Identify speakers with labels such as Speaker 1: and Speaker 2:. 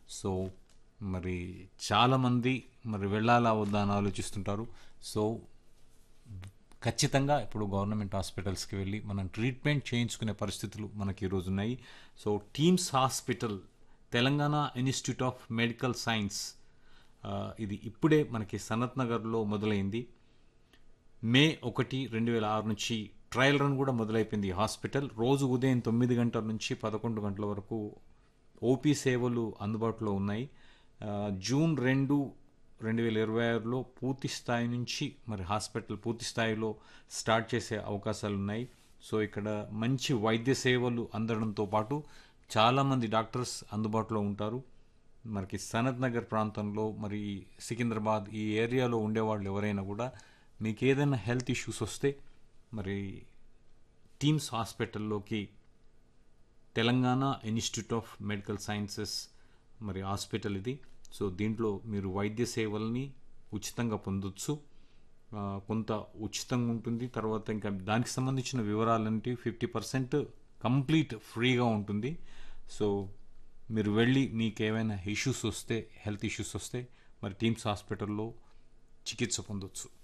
Speaker 1: so మరి చాలామంది మరి వెళ్ళాలా వద్దా అని ఆలోచిస్తుంటారు సో ఖచ్చితంగా ఇప్పుడు గవర్నమెంట్ హాస్పిటల్స్కి వెళ్ళి మనం ట్రీట్మెంట్ చేయించుకునే పరిస్థితులు మనకి ఈరోజు ఉన్నాయి so TIMS hospital Telangana institute of medical science ఆ, ఇది ఇప్పుడే మనకి సనత్ నగర్లో మొదలైంది మే ఒకటి రెండు వేల ఆరు నుంచి ట్రయల్ రన్ కూడా మొదలైపోయింది ఈ హాస్పిటల్ రోజు ఉదయం తొమ్మిది గంటల నుంచి పదకొండు గంటల వరకు ఓపీ సేవలు అందుబాటులో ఉన్నాయి ఆ, జూన్ రెండు రెండు వేల ఇరవై ఆరులో పూర్తి స్థాయి నుంచి మరి హాస్పిటల్ పూర్తి స్థాయిలో స్టార్ట్ చేసే అవకాశాలు ఉన్నాయి సో ఇక్కడ మంచి వైద్య సేవలు అందడంతో పాటు చాలామంది డాక్టర్స్ అందుబాటులో ఉంటారు మనకి సనత్ నగర్ ప్రాంతంలో మరి సికింద్రాబాద్ ఈ ఏరియాలో ఉండేవాళ్ళు ఎవరైనా కూడా మీకు ఏదైనా హెల్త్ ఇష్యూస్ వస్తే మరి టీమ్స్ హాస్పిటల్లోకి Telangana institute of medical sciences మరి హాస్పిటల్ ఇది సో దీంట్లో మీరు వైద్య సేవల్ని ఉచితంగా పొందొచ్చు ఆ, కొంత ఉచితంగా ఉంటుంది తర్వాత ఇంకా దానికి సంబంధించిన వివరాలంటే ఫిఫ్టీ పర్సెంట్ కంప్లీట్ ఫ్రీగా ఉంటుంది సో మీరు వెళ్ళి మీకు ఏమైనా ఇష్యూస్ వస్తే హెల్త్ ఇష్యూస్ వస్తే మరి టీమ్స్ హాస్పిటల్లో చికిత్స పొందొచ్చు